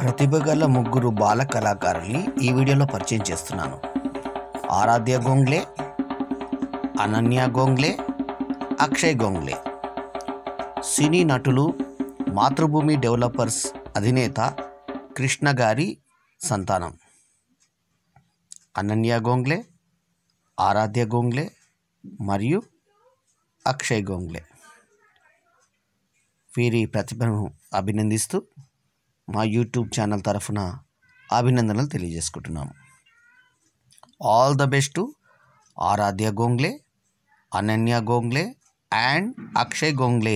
ప్రతిభ గల ముగ్గురు బాల కళాకారుల్ని ఈ వీడియోలో పరిచయం చేస్తున్నాను ఆరాధ్య గోంగ్లే అనన్య గోంగ్లే అక్షయ్ గోంగ్లే సినీ నటులు మాతృభూమి డెవలపర్స్ అధినేత కృష్ణ గారి సంతానం అనన్య గోంగ్లే ఆరాధ్య గోంగ్లే మరియు అక్షయ్ గోంగ్లే వీరి ప్రతిభను అభినందిస్తూ మా యూట్యూబ్ ఛానల్ తరఫున అభినందనలు తెలియజేసుకుంటున్నాము all the best Aaradhya Gongle Ananya Gongle and Akshay Gongle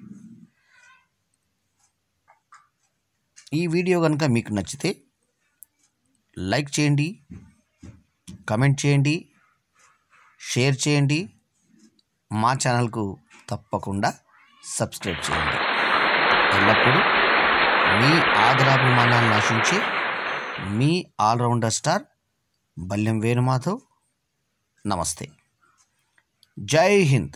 ఈ వీడియో కనుక మీకు నచ్చితే లైక్ చేయండి కమెంట్ చేయండి షేర్ చేయండి మా ఛానల్కు తప్పకుండా సబ్స్క్రైబ్ చేయండి ఎల్లప్పుడూ మీ ఆదరాభిమానాలను ఆశించి మీ ఆల్రౌండర్ స్టార్ బల్యం వేణుమాధవ్ నమస్తే జై హింద్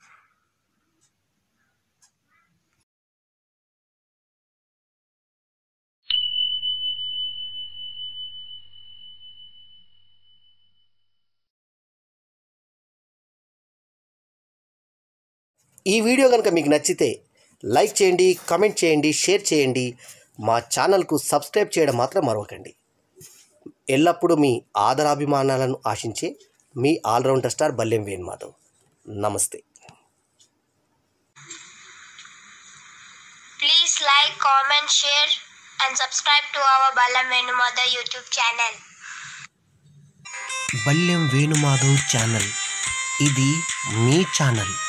ఈ వీడియో కనుక మీకు నచ్చితే లైక్ చేయండి కామెంట్ చేయండి షేర్ చేయండి మా ఛానల్కు సబ్స్క్రైబ్ చేయడం మాత్రం మరవకండి ఎల్లప్పుడూ మీ ఆదరాభిమానాలను ఆశించే మీ ఆల్రౌండర్ స్టార్ బల్యం వేణుమాధవ్ నమస్తే Please like, comment, share, and subscribe to our Balam Venumada YouTube channel. Balyam Venumadhav channel ఇది మీ ఛానల్